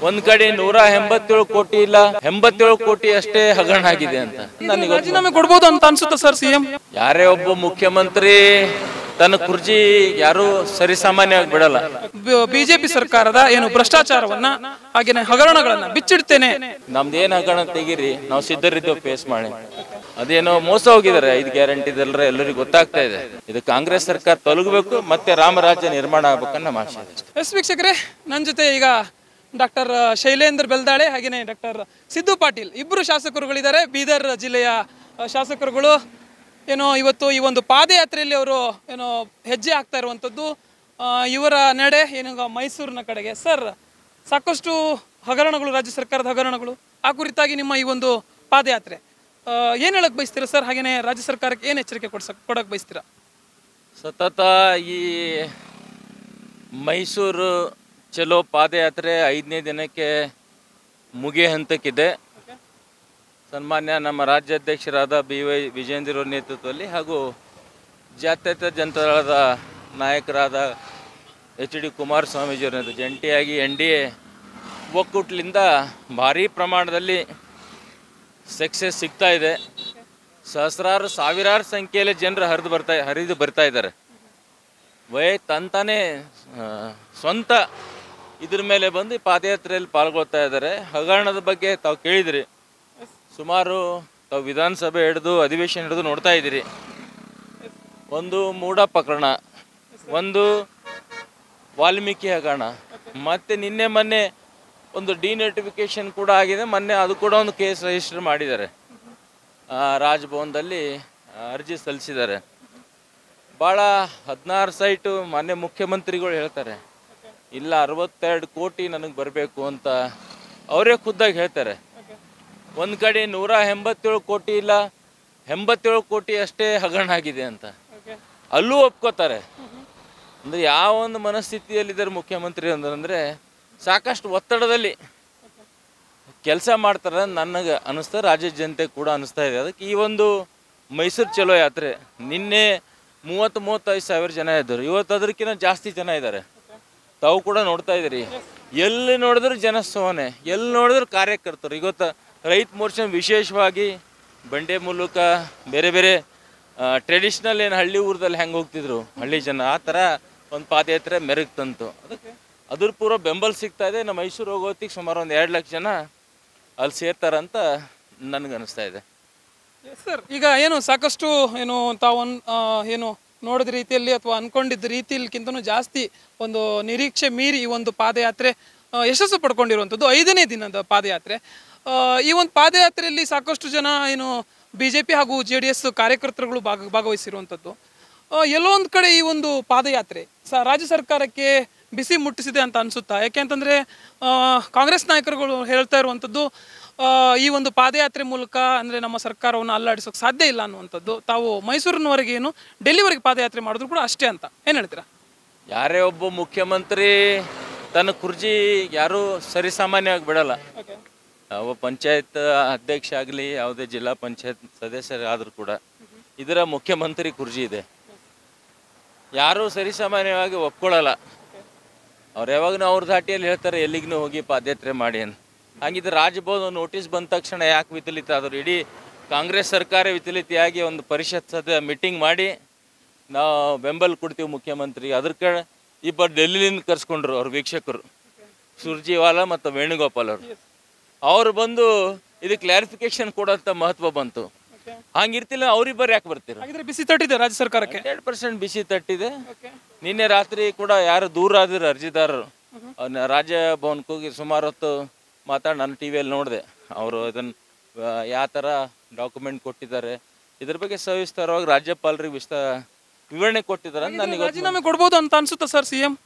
ಒಂದ್ ಕಡೆ ನೂರ ಎಂಬತ್ತೇಳು ಕೋಟಿ ಇಲ್ಲ ಎಂಬತ್ತೇಳು ಕೋಟಿ ಅಷ್ಟೇ ಹಗರಣ ಆಗಿದೆ ಅಂತ ನನಗೆ ಗೊತ್ತು. ರಾಜೀನಾಮೆ ಕೊಡ್ಬೋದು ಅಂತ ಅನ್ಸುತ್ತಾ ಸರ್ ಸಿಎಂ ಯಾರೇ ಒಬ್ಬ ಮುಖ್ಯಮಂತ್ರಿ ತನ್ನ ಕುರ್ಚಿ ಯಾರು ಸರಿಸಾಮಾನ್ಯವಾಗಿ ಬಿಡಲ್ಲ ಬಿಜೆಪಿ ಸರ್ಕಾರದ ಏನು ಭ್ರಷ್ಟಾಚಾರವನ್ನ ಹಾಗೇನೆ ಹಗರಣಗಳನ್ನ ಬಿಚ್ಚಿಡ್ತೇನೆ ನಮ್ದೇನ್ ಹಗರಣ ತೆಗೀರಿ ನಾವು ಸಿದ್ಧರಿದ್ದೇವೆ ಫೇಸ್ ಮಾಡಿ ಅದೇನೋ ಮೋಸ ಹೋಗಿದ್ದಾರೆ ಐದು ಗ್ಯಾರಂಟಿ ಎಲ್ಲರಿಗೂ ಗೊತ್ತಾಗ್ತಾ ಇದೆ ಇದು ಕಾಂಗ್ರೆಸ್ ಸರ್ಕಾರ ತೊಲಗಬೇಕು ಮತ್ತೆ ರಾಮರಾಜ್ಯ ನಿರ್ಮಾಣ ಆಗ್ಬೇಕನ್ನ ನಮ್ಮ ಆಶೆ ಇದೆ. ಎಸ್ ವೀಕ್ಷಕರೇ ನನ್ನ ಜೊತೆ ಈಗ ಡಾಕ್ಟರ್ ಶೈಲೇಂದ್ರ ಬೆಲ್ದಾಳೆ ಹಾಗೇನೆ ಡಾಕ್ಟರ್ ಸಿದ್ದು ಪಾಟೀಲ್ ಇಬ್ಬರು ಶಾಸಕರುಗಳಿದ್ದಾರೆ ಬೀದರ್ ಜಿಲ್ಲೆಯ ಆ, ಶಾಸಕರುಗಳು ಏನೋ ಇವತ್ತು ಈ ಒಂದು ಪಾದಯಾತ್ರೆಯಲ್ಲಿ ಅವರು ಏನೋ ಹೆಜ್ಜೆ ಹಾಕ್ತಾ ಇರುವಂಥದ್ದು ಆ, ಇವರ ನಡೆ ಏನು ಮೈಸೂರಿನ ಕಡೆಗೆ ಸರ್ ಸಾಕಷ್ಟು ಹಗರಣಗಳು ರಾಜ್ಯ ಸರ್ಕಾರದ ಹಗರಣಗಳು ಆ ಕುರಿತಾಗಿ ನಿಮ್ಮ ಈ ಒಂದು ಪಾದಯಾತ್ರೆ ಆ, ಏನ್ ಹೇಳಕ್ ಬಯಸ್ತೀರಾ ಸರ್ ಹಾಗೇನೆ ರಾಜ್ಯ ಸರ್ಕಾರಕ್ಕೆ ಏನು ಎಚ್ಚರಿಕೆ ಕೊಡ್ಸಕ್ ಕೊಡಕ್ ಬಯಸ್ತೀರಾ ಸತತ ಈ ಮೈಸೂರು ಚಲೋ ಪಾದಯಾತ್ರೆ ಐದನೇ ದಿನಕ್ಕೆ ಮುಗಿಯ ಹಂತಕ್ಕಿದೆ ಸನ್ಮಾನ್ಯ ನಮ್ಮ ರಾಜ್ಯಾಧ್ಯಕ್ಷರಾದ ಬಿ ವೈ ವಿಜೇಂದ್ರ ಅವ್ರ ನೇತೃತ್ವದಲ್ಲಿ ಹಾಗೂ ಜಾತ್ಯತೀತ ಜನತಾದಳದ ನಾಯಕರಾದ ಎಚ್ ಡಿ ಕುಮಾರಸ್ವಾಮೀಜಿಯವರ ನೇತೃತ್ವ ಜಂಟಿಯಾಗಿ ಎನ್ ಡಿ ಎ ಒಕ್ಕೂಟಲಿಂದ ಭಾರೀ ಪ್ರಮಾಣದಲ್ಲಿ ಸಕ್ಸಸ್ ಸಿಗ್ತಾ ಇದೆ ಸಹಸ್ರಾರು ಸಾವಿರಾರು ಸಂಖ್ಯೆಯಲ್ಲಿ ಜನರು ಹರಿದು ಬರ್ತಾ ಹರಿದು ಬರ್ತಾ ಇದ್ದಾರೆ ವೈ ತಂತಾನೇ ಆ, ಸ್ವಂತ ಇದ್ರ ಮೇಲೆ ಬಂದು ಈ ಪಾದಯಾತ್ರೆಯಲ್ಲಿ ಪಾಲ್ಗೊಳ್ತಾ ಇದ್ದಾರೆ ಹಗರಣದ ಬಗ್ಗೆ ತಾವು ಕೇಳಿದಿರಿ ಸುಮಾರು ತಾವು ವಿಧಾನಸಭೆ ಹಿಡಿದು ಅಧಿವೇಶನ ಹಿಡಿದು ನೋಡ್ತಾ ಇದ್ದೀರಿ ಒಂದು ಮೂಢ ಪ್ರಕರಣ ಒಂದು ವಾಲ್ಮೀಕಿ ಹಗರಣ ಮತ್ತೆ ನಿನ್ನೆ ಮೊನ್ನೆ ಒಂದು ಡಿನೋಟಿಫಿಕೇಶನ್ ಕೂಡ ಆಗಿದೆ ಮೊನ್ನೆ ಅದು ಕೂಡ ಒಂದು ಕೇಸ್ ರಿಜಿಸ್ಟರ್ ಮಾಡಿದ್ದಾರೆ ಆ, ರಾಜ್ಭವನದಲ್ಲಿ ಆ, ಅರ್ಜಿ ಸಲ್ಲಿಸಿದ್ದಾರೆ ಭಾಳ ಹದಿನಾರು ಸೈಟು ಮಾನ್ಯ ಮುಖ್ಯಮಂತ್ರಿಗಳು ಹೇಳ್ತಾರೆ ಇಲ್ಲ ಅರವತ್ತೆರಡು ಕೋಟಿ ನನಗೆ ಬರಬೇಕು ಅಂತ ಅವರೇ ಖುದ್ದಾಗಿ ಹೇಳ್ತಾರೆ ಒಂದು ಕಡೆ ನೂರ ಎಂಬತ್ತೇಳು ಕೋಟಿ ಇಲ್ಲ ಎಂಬತ್ತೇಳು ಕೋಟಿ ಅಷ್ಟೇ ಹಗರಣ ಆಗಿದೆ ಅಂತ ಅಲ್ಲೂ ಒಪ್ಕೋತಾರೆ ಅಂದರೆ ಯಾವ ಒಂದು ಮನಸ್ಥಿತಿಯಲ್ಲಿದ್ದಾರೆ ಮುಖ್ಯಮಂತ್ರಿ ಅಂದ್ರೆ ಸಾಕಷ್ಟು ಒತ್ತಡದಲ್ಲಿ ಕೆಲಸ ಮಾಡ್ತಾರೆ ನನಗೆ ಅನಿಸ್ತಾ ರಾಜ್ಯ ಜನತೆ ಕೂಡ ಅನಿಸ್ತಾ ಇದೆ ಅದಕ್ಕೆ ಈ ಒಂದು ಮೈಸೂರು ಚಲೋ ಯಾತ್ರೆ ನಿನ್ನೆ ಮೂವತ್ತು ಮೂವತ್ತೈದು ಸಾವಿರ ಜನ ಇದ್ದರು ಇವತ್ತು ಅದಕ್ಕಿಂತ ಜಾಸ್ತಿ ಜನ ಇದ್ದಾರೆ ತಾವು ಕೂಡ ನೋಡ್ತಾ ಇದ್ದೀರಿ ಎಲ್ಲಿ ನೋಡಿದ್ರು ಜನಸ್ತೋನೆ ಎಲ್ಲಿ ನೋಡಿದ್ರು ಕಾರ್ಯಕರ್ತರು ಇವತ್ತು ರೈತ ಮೋರ್ಚಾ ವಿಶೇಷವಾಗಿ ಬಂಡೆ ಮೂಲಕ ಬೇರೆ ಬೇರೆ ಟ್ರೆಡಿಷ್ನಲ್ ಏನು ಹಳ್ಳಿ ಊರದಲ್ಲಿ ಹೆಂಗೆ ಹೋಗ್ತಿದ್ರು ಹಳ್ಳಿ ಜನ ಆ ಥರ ಒಂದು ಪಾದಯಾತ್ರೆ ಮೆರುಗ್ ತಂತು ಅದಕ್ಕೆ ಅದ್ರ ಪೂರ್ವ ಬೆಂಬಲ ಸಿಗ್ತಾ ಇದೆ ನಮ್ಮ ಮೈಸೂರು ಹೋಗೋತ್ತಿಗೆ ಸುಮಾರು ಒಂದು ಎರಡು ಲಕ್ಷ ಜನ ಅಲ್ಲಿ ಸೇರ್ತಾರಂತ ನನಗೆ ಅನಿಸ್ತಾ ಇದೆ ಸರ್ ಈಗ ಏನು ಸಾಕಷ್ಟು ಏನು ತಾವು ಅನ್- ಆ, ಏನು ನೋಡಿದ ರೀತಿಯಲ್ಲಿ ಅಥವಾ ಅನ್ಕೊಂಡಿದ್ದ ರೀತಿಯಲ್ಲಿಕ್ಕಿಂತನೂ ಜಾಸ್ತಿ ಒಂದು ನಿರೀಕ್ಷೆ ಮೀರಿ ಈ ಒಂದು ಪಾದಯಾತ್ರೆ ಆ, ಯಶಸ್ಸು ಪಡ್ಕೊಂಡಿರುವಂಥದ್ದು ಐದನೇ ದಿನದ ಪಾದಯಾತ್ರೆ ಆ, ಈ ಒಂದು ಪಾದಯಾತ್ರೆಯಲ್ಲಿ ಸಾಕಷ್ಟು ಜನ ಏನು ಬಿ ಜೆ ಪಿ ಹಾಗೂ ಜೆ ಡಿ ಎಸ್ ಕಾರ್ಯಕರ್ತರುಗಳು ಭಾಗ ಭಾಗವಹಿಸಿರುವಂಥದ್ದು ಆ, ಎಲ್ಲೋ ಒಂದು ಕಡೆ ಈ ಒಂದು ಪಾದಯಾತ್ರೆ ಸ ರಾಜ್ಯ ಸರ್ಕಾರಕ್ಕೆ ಬಿಸಿ ಮುಟ್ಟಿಸಿದೆ ಅಂತ ಅನಿಸುತ್ತಾ ಯಾಕೆ ಅಂತಂದರೆ ಕಾಂಗ್ರೆಸ್ ನಾಯಕರುಗಳು ಹೇಳ್ತಾ ಇರುವಂಥದ್ದು ಆ, ಈ ಒಂದು ಪಾದಯಾತ್ರೆ ಮೂಲಕ ಅಂದರೆ ನಮ್ಮ ಸರ್ಕಾರವನ್ನು ಅಲ್ಲಾಡಿಸೋಕೆ ಸಾಧ್ಯ ಇಲ್ಲ ಅನ್ನುವಂಥದ್ದು ತಾವು ಮೈಸೂರಿನವರೆಗೆ ಏನು ಡೆಲ್ಲಿವರೆಗೆ ಪಾದಯಾತ್ರೆ ಮಾಡಿದ್ರು ಕೂಡ ಅಷ್ಟೇ ಅಂತ ಏನು ಹೇಳ್ತೀರಾ ಯಾರೇ ಒಬ್ಬ ಮುಖ್ಯಮಂತ್ರಿ ತನ್ನ ಕುರ್ಚಿ ಯಾರೂ ಸರಿಸಾಮಾನ್ಯವಾಗಿ ಬಿಡಲ್ಲ ಯಾವ ಪಂಚಾಯತ್ ಅಧ್ಯಕ್ಷ ಆಗಲಿ ಯಾವುದೇ ಜಿಲ್ಲಾ ಪಂಚಾಯತ್ ಸದಸ್ಯರಾದರೂ ಕೂಡ ಇದರ ಮುಖ್ಯಮಂತ್ರಿ ಕುರ್ಚಿ ಇದೆ ಯಾರೂ ಸರಿಸಾಮಾನ್ಯವಾಗಿ ಒಪ್ಕೊಳ್ಳಲ್ಲ ಅವ್ರು ಯಾವಾಗಲೂ ಅವ್ರ ಧಾಟಿಯಲ್ಲಿ ಹೇಳ್ತಾರೆ ಎಲ್ಲಿಗೂ ಹೋಗಿ ಪಾದಯಾತ್ರೆ ಮಾಡಿ ಅಂತ ಹಾಗಿದ್ರೆ ರಾಜ್ಭವನ ನೋಟಿಸ್ ಬಂದ ತಕ್ಷಣ ಯಾಕೆ ವಿಚಲಿತ ಆದರು ಇಡೀ ಕಾಂಗ್ರೆಸ್ ಸರ್ಕಾರ ವಿಚಲಿತಿಯಾಗಿ ಒಂದು ಪರಿಷತ್ ಸದ ಮೀಟಿಂಗ್ ಮಾಡಿ ನಾವು ಬೆಂಬಲ ಕೊಡ್ತೀವಿ ಮುಖ್ಯಮಂತ್ರಿ ಅದ್ರ ಕಡೆ ಇಬ್ಬರು ಡೆಲ್ಲಿಲಿಂದ ಕರ್ಸ್ಕೊಂಡ್ರು ಅವ್ರ ವೀಕ್ಷಕರು ಸುರ್ಜಿವಾಲಾ ಮತ್ತು ವೇಣುಗೋಪಾಲ್ ಅವರು ಅವ್ರು ಬಂದು ಇದು ಕ್ಲಾರಿಫಿಕೇಶನ್ ಕೊಡೋಂಥ ಮಹತ್ವ ಬಂತು ಹಂಗಿರ್ತಿಲ್ಲ ಅವ್ರಿಬ್ಬರು ಯಾಕೆ ಬರ್ತೀರ ಹಾಗಿದ್ರೆ ಬಿಸಿ ತಟ್ಟಿದೆ ರಾಜ್ಯ ಸರ್ಕಾರಕ್ಕೆ ಹಂಡ್ರೆಡ್ ಪರ್ಸೆಂಟ್ ಬಿಸಿ ತಟ್ಟಿದೆ ನಿನ್ನೆ ರಾತ್ರಿ ಕೂಡ ಯಾರು ದೂರ ಆದಿರು ಅರ್ಜಿದಾರರು ಅವ್ನ ರಾಜ್ಯ ಭವನಕ್ಕೆ ಹೋಗಿ ಸುಮಾರು ಹೊತ್ತು ಮಾತಾಡಿ ನಾನು ಟಿ ವಿಯಲ್ಲಿ ನೋಡಿದೆ ಅವರು ಇದನ್ನು ಯಾವ ಥರ ಡಾಕ್ಯುಮೆಂಟ್ ಕೊಟ್ಟಿದ್ದಾರೆ ಇದ್ರ ಬಗ್ಗೆ ಸವಿಸ್ತಾರವಾಗಿ ರಾಜ್ಯಪಾಲರಿಗೆ ವಿಸ್ತ ವಿವರಣೆ ಕೊಟ್ಟಿದ್ದಾರೆ ಅಂತ ನನಗೆ ಗೊತ್ತು. ರಾಜೀನಾಮೆ ಕೊಡ್ಬೋದು ಅಂತ ಅನ್ಸುತ್ತಾ ಸರ್ ಸಿ ಎಂ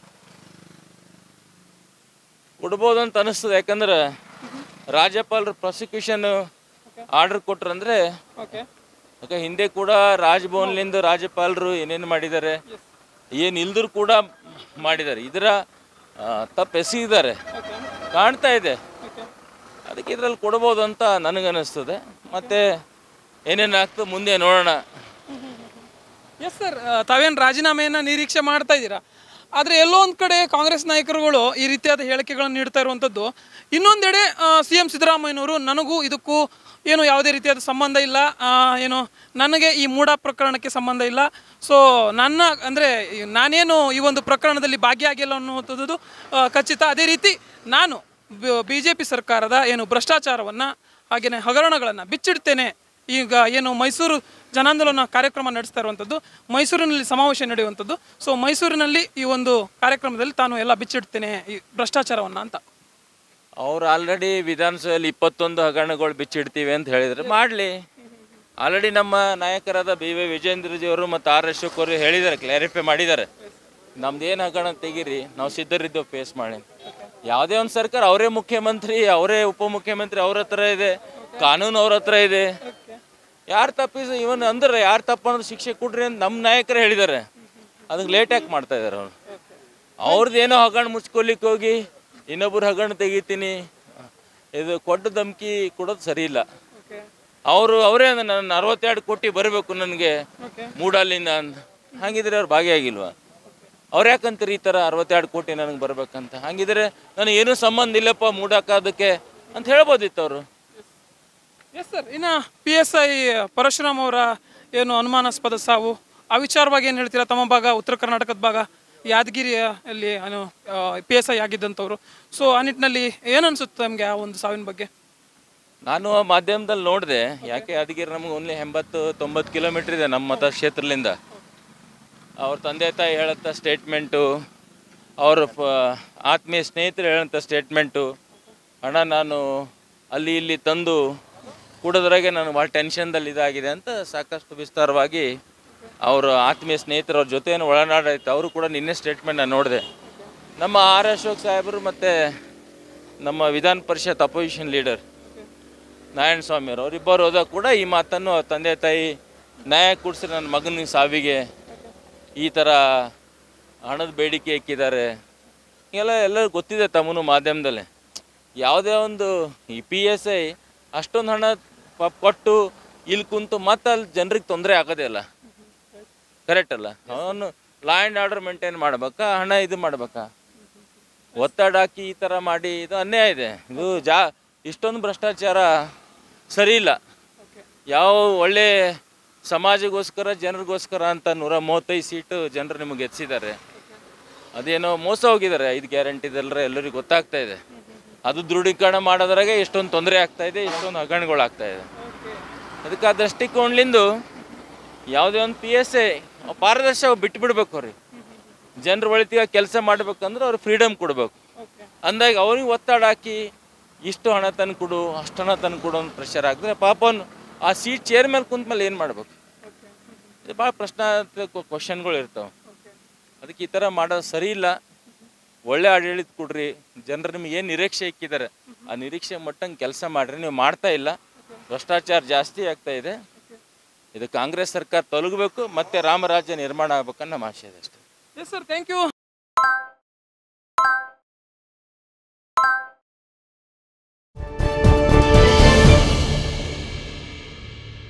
ಕೊಡ್ಬೋದು ಅಂತ ಅನಿಸ್ತದೆ ಯಾಕಂದ್ರೆ ರಾಜ್ಯಪಾಲರು ಪ್ರಾಸಿಕ್ಯೂಷನ್ ಆರ್ಡರ್ ಕೊಟ್ರಂದ್ರೆ ಓಕೆ ಯಾಕೆ ಹಿಂದೆ ಕೂಡ ರಾಜಭವನ್ಲಿಂದ ರಾಜ್ಯಪಾಲರು ಏನೇನು ಮಾಡಿದ್ದಾರೆ ಏನು ಇಲ್ದ್ರು ಕೂಡ ಮಾಡಿದ್ದಾರೆ ಇದರ ಆ, ತಪ್ಪು ಎಸಗಿದ್ದಾರೆ ಕಾಣ್ತಾ ಇದೆ ಅದಕ್ಕೆ ಇದರಲ್ಲಿ ಕೊಡ್ಬೋದು ಅಂತ ನನಗನ್ನಿಸ್ತದೆ ಮತ್ತು ಏನೇನು ಆಗ್ತದೆ ಮುಂದೆ ನೋಡೋಣ ಎಸ್ ಸರ್ ತಾವೇನು ರಾಜೀನಾಮೆಯನ್ನು ನಿರೀಕ್ಷೆ ಮಾಡ್ತಾ ಇದ್ದೀರಾ ಆದರೆ ಎಲ್ಲೋ ಒಂದು ಕಡೆ ಕಾಂಗ್ರೆಸ್ ನಾಯಕರುಗಳು ಈ ರೀತಿಯಾದ ಹೇಳಿಕೆಗಳನ್ನು ನೀಡ್ತಾ ಇರುವಂಥದ್ದು ಇನ್ನೊಂದೆಡೆ ಸಿ ಎಂ ಸಿದ್ದರಾಮಯ್ಯನವರು ನನಗೂ ಇದಕ್ಕೂ ಏನು ಯಾವುದೇ ರೀತಿಯಾದ ಸಂಬಂಧ ಇಲ್ಲ ಆ, ಏನು ನನಗೆ ಈ ಮೂಡ ಪ್ರಕರಣಕ್ಕೆ ಸಂಬಂಧ ಇಲ್ಲ ಸೊ ನನ್ನ ಅಂದರೆ ನಾನೇನು ಈ ಒಂದು ಪ್ರಕರಣದಲ್ಲಿ ಭಾಗಿಯಾಗಿಲ್ಲ ಅನ್ನುವಂಥದ್ದು ಆ, ಖಚಿತ ಅದೇ ರೀತಿ ನಾನು ಬಿ ಜೆ ಪಿ ಸರ್ಕಾರದ ಏನು ಭ್ರಷ್ಟಾಚಾರವನ್ನು ಹಾಗೆಯೇ ಹಗರಣಗಳನ್ನು ಬಿಚ್ಚಿಡ್ತೇನೆ ಈಗ ಏನು ಮೈಸೂರು ಜನಾಂದೋಲನ ಕಾರ್ಯಕ್ರಮ ನಡೆಸ್ತಾ ಇರುವಂಥದ್ದು ಮೈಸೂರಿನಲ್ಲಿ ಸಮಾವೇಶ ನಡೆಯುವಂಥದ್ದು ಸೊ ಮೈಸೂರಿನಲ್ಲಿ ಈ ಒಂದು ಕಾರ್ಯಕ್ರಮದಲ್ಲಿ ತಾನು ಎಲ್ಲ ಬಿಚ್ಚಿಡ್ತೇನೆ ಈ ಭ್ರಷ್ಟಾಚಾರವನ್ನು ಅಂತ ಅವ್ರು ಆಲ್ರೆಡಿ ವಿಧಾನಸಭೆಯಲ್ಲಿ ಇಪ್ಪತ್ತೊಂದು ಹಗರಣಗಳು ಬಿಚ್ಚಿಡ್ತೀವಿ ಅಂತ ಹೇಳಿದ್ರೆ ಮಾಡಲಿ ಆಲ್ರೆಡಿ ನಮ್ಮ ನಾಯಕರಾದ ಬಿ ವೈ ವಿಜೇಂದ್ರಜಿಯವರು ಮತ್ತು ಆರ್ ಅಶೋಕ್ ಅವರು ಹೇಳಿದ್ದಾರೆ ಕ್ಲಾರಿಫೈ ಮಾಡಿದ್ದಾರೆ ನಮ್ದೇನು ಹಗರಣ ತೆಗೀರಿ ನಾವು ಸಿದ್ಧರಿದ್ದೇವೆ ಫೇಸ್ ಮಾಡಿ ಯಾವುದೇ ಒಂದು ಸರ್ಕಾರ ಅವರೇ ಮುಖ್ಯಮಂತ್ರಿ ಅವರೇ ಉಪಮುಖ್ಯಮಂತ್ರಿ ಅವ್ರ ಹತ್ರ ಇದೆ ಕಾನೂನು ಅವ್ರ ಹತ್ರ ಇದೆ ಯಾರು ತಪ್ಪಿಸ ಇವನ್ ಅಂದ್ರೆ ಯಾರು ತಪ್ಪು ಅನ್ನೋದು ಶಿಕ್ಷೆ ಕೊಡ್ರಿ ಅಂತ ನಮ್ಮ ನಾಯಕರೇ ಹೇಳಿದ್ದಾರೆ ಅದಕ್ಕೆ ಲೇಟ್ ಯಾಕೆ ಮಾಡ್ತಾ ಇದ್ದಾರೆ ಅವರು ಅವ್ರದ್ದು ಏನೋ ಹಗರಣ ಮುಚ್ಕೊಲಿಕ್ಕೆ ಹೋಗಿ ಇನ್ನೊಬ್ರು ಹಗರಣ ತೆಗಿತೀನಿ ಇದು ಕೊಟ್ಟ ಧಮ್ಕಿ ಕೊಡೋದು ಸರಿ ಇಲ್ಲ ಅವರು ಅವರೇ ನನ್ನ ಅರವತ್ತೆರಡು ಕೋಟಿ ಬರಬೇಕು ನನಗೆ ಮೂಡಲ್ಲಿಂದ ಅಂತ ಹಾಗಿದ್ರೆ ಅವ್ರು ಭಾಗಿಯಾಗಿಲ್ವಾ ಅವ್ರು ಯಾಕಂತಾರೆ ಈ ಥರ ಅರವತ್ತೆರಡು ಕೋಟಿ ನನಗೆ ಬರ್ಬೇಕಂತ ಹಾಗಿದ್ರೆ ನನಗೆ ಏನೂ ಸಂಬಂಧ ಇಲ್ಲಪ್ಪ ಮೂಡಕ್ಕಾದಕ್ಕೆ ಅಂತ ಹೇಳ್ಬೋದಿತ್ತು ಅವರು ಎಸ್ ಸರ್ ಇನ್ನು ಪಿ ಎಸ್ ಐ ಪರಶುರಾಮ್ ಅವರ ಏನು ಅನುಮಾನಾಸ್ಪದ ಸಾವು ಆ ವಿಚಾರವಾಗಿ ಏನು ಹೇಳ್ತೀರಾ ತಮ್ಮ ಭಾಗ ಉತ್ತರ ಕರ್ನಾಟಕದ ಭಾಗ ಯಾದಗಿರಿಯಲ್ಲಿ ಏನು ಪಿ ಎಸ್ ಐ ಆಗಿದ್ದಂಥವ್ರು ಸೊ ಆ ನಿಟ್ಟಿನಲ್ಲಿ ಏನು ಅನ್ಸುತ್ತೆ ನಮಗೆ ಆ ಒಂದು ಸಾವಿನ ಬಗ್ಗೆ ನಾನು ಮಾಧ್ಯಮದಲ್ಲಿ ನೋಡಿದೆ ಯಾಕೆ ಯಾದಗಿರಿ ನಮಗೆ ಓನ್ಲಿ ಎಂಬತ್ತು ತೊಂಬತ್ತು ಕಿಲೋಮೀಟ್ರ್ ಇದೆ ನಮ್ಮ ಮತಕ್ಷೇತ್ರದಿಂದ ಅವ್ರ ತಂದೆ ತಾಯಿ ಹೇಳಂಥ ಸ್ಟೇಟ್ಮೆಂಟು ಅವ್ರ ಫ ಆತ್ಮೀಯ ಸ್ನೇಹಿತರು ಹೇಳಂಥ ಸ್ಟೇಟ್ಮೆಂಟು ಹಣ ನಾನು ಅಲ್ಲಿ ಇಲ್ಲಿ ತಂದು ಕೂಡೋದ್ರಾಗೆ ನಾನು ಭಾಳ ಟೆನ್ಷನ್ದಲ್ಲಿ ಇದಾಗಿದೆ ಅಂತ ಸಾಕಷ್ಟು ವಿಸ್ತಾರವಾಗಿ ಅವರು ಆತ್ಮೀಯ ಸ್ನೇಹಿತರು ಅವ್ರ ಜೊತೆಯನ್ನು ಒಳನಾಡಾಯ್ತು ಅವರು ಕೂಡ ನಿನ್ನೆ ಸ್ಟೇಟ್ಮೆಂಟ್ ನಾನು ನೋಡಿದೆ ನಮ್ಮ ಆರ್ ಅಶೋಕ್ ಸಾಹೇಬರು ಮತ್ತು ನಮ್ಮ ವಿಧಾನ ಪರಿಷತ್ ಅಪೋಸಿಷನ್ ಲೀಡರ್ ನಾರಾಯಣ ಸ್ವಾಮಿಯವರು ಅವರಿಬ್ಬರು ಹೋದಾಗ ಕೂಡ ಈ ಮಾತನ್ನು ಅವ್ರ ತಂದೆ ತಾಯಿ ನ್ಯಾಯ ಕೊಡಿಸಿ ನನ್ನ ಮಗನ ಸಾವಿಗೆ ಈ ಥರ ಹಣದ ಬೇಡಿಕೆ ಇಕ್ಕಿದ್ದಾರೆ ಎಲ್ಲ ಎಲ್ಲರಿಗೂ ಗೊತ್ತಿದೆ ತಮ್ಮನು ಮಾಧ್ಯಮದಲ್ಲಿ ಯಾವುದೇ ಒಂದು ಈ ಪಿ ಎಸ್ ಐ ಅಷ್ಟೊಂದು ಹಣ ಪಾಪ ಕೊಟ್ಟು ಇಲ್ಲಿ ಕುಂತು ಮತ್ತೆ ಅಲ್ಲಿ ಜನರಿಗೆ ತೊಂದರೆ ಆಗೋದೇ ಅಲ್ಲ ಕರೆಕ್ಟ್ ಅಲ್ಲ ಅವನು ಲಾ ಆ್ಯಂಡ್ ಆರ್ಡರ್ ಮೇಂಟೈನ್ ಮಾಡ್ಬೇಕಾ ಹಣ ಇದು ಮಾಡ್ಬೇಕಾ ಒತ್ತಡ ಹಾಕಿ ಈ ಥರ ಮಾಡಿ ಇದು ಅನ್ಯಾಯ ಇದೆ ಇದು ಜಾ ಇಷ್ಟೊಂದು ಭ್ರಷ್ಟಾಚಾರ ಸರಿ ಇಲ್ಲ ಯಾವ ಒಳ್ಳೆ ಸಮಾಜಗೋಸ್ಕರ ಜನರಿಗೋಸ್ಕರ ಅಂತ ನೂರ ಮೂವತ್ತೈದು ಸೀಟು ಜನರು ನಿಮಗೆ ಎತ್ತಿಸಿದ್ದಾರೆ ಅದೇನೋ ಮೋಸ ಹೋಗಿದ್ದಾರೆ ಐದು ಗ್ಯಾರಂಟಿದಲ್ಲರೆ ಎಲ್ಲರಿಗೂ ಗೊತ್ತಾಗ್ತಾ ಇದೆ ಅದು ದೃಢೀಕರಣ ಮಾಡೋದ್ರಾಗೆ ಇಷ್ಟೊಂದು ತೊಂದರೆ ಆಗ್ತಾ ಇದೆ ಇಷ್ಟೊಂದು ಹಗರಣಗಳು ಆಗ್ತಾ ಇದೆ ಅದಕ್ಕೆ ಆ ದೃಷ್ಟಿಕೋಣ್ಲಿಂದು ಯಾವುದೇ ಒಂದು ಪಿ ಎಸ್ ಎ ಪಾರದರ್ಶಕ ಬಿಟ್ಟು ಬಿಡ್ಬೇಕು ಅವ್ರಿಗೆ ಜನರ ಒಳಿತಿಗೆ ಕೆಲಸ ಮಾಡ್ಬೇಕಂದ್ರೆ ಅವ್ರು ಫ್ರೀಡಮ್ ಕೊಡಬೇಕು ಅಂದಾಗ ಅವ್ರಿಗೆ ಒತ್ತಡ ಹಾಕಿ ಇಷ್ಟು ಹಣ ತಂದು ಕೊಡು ಅಷ್ಟು ಹಣ ತಂದು ಕೊಡು ಅಂತ ಪ್ರೆಷರ್ ಹಾಕಿದ್ರೆ ಪಾಪ ಅವ್ನು ಆ ಸೀಟ್ ಚೇರ್ ಮೇಲೆ ಕುಂತ ಮೇಲೆ ಏನು ಮಾಡ್ಬೇಕು ಇದು ಭಾಳ ಪ್ರಶ್ನಾತ್ಮಕ ಕ್ವಶನ್ಗಳು ಇರ್ತಾವೆ ಅದಕ್ಕೆ ಈ ಥರ ಮಾಡೋದು ಸರಿ ಇಲ್ಲ ಒಳ್ಳೆ ಆಡಳಿತ ಕೊಡ್ರಿ ಜನರು ನಿಮ್ಗೆ ಏನು ನಿರೀಕ್ಷೆ ಇಕ್ಕಿದ್ದಾರೆ ಆ ನಿರೀಕ್ಷೆ ಮಟ್ಟಂಗೆ ಕೆಲಸ ಮಾಡ್ರಿ ನೀವು ಮಾಡ್ತಾ ಇಲ್ಲ ಭ್ರಷ್ಟಾಚಾರ ಜಾಸ್ತಿ ಆಗ್ತಾ ಇದೆ ಇದು ಕಾಂಗ್ರೆಸ್ ಸರ್ಕಾರ ತೊಲಗಬೇಕು ಮತ್ತೆ ರಾಮರಾಜ್ಯ ನಿರ್ಮಾಣ ಆಗ್ಬೇಕನ್ನೋ ನಮ್ಮ ಆಶೆ ಇದೆ ಅಷ್ಟೇ ಎಸ್ ಸರ್ ಥ್ಯಾಂಕ್ ಯು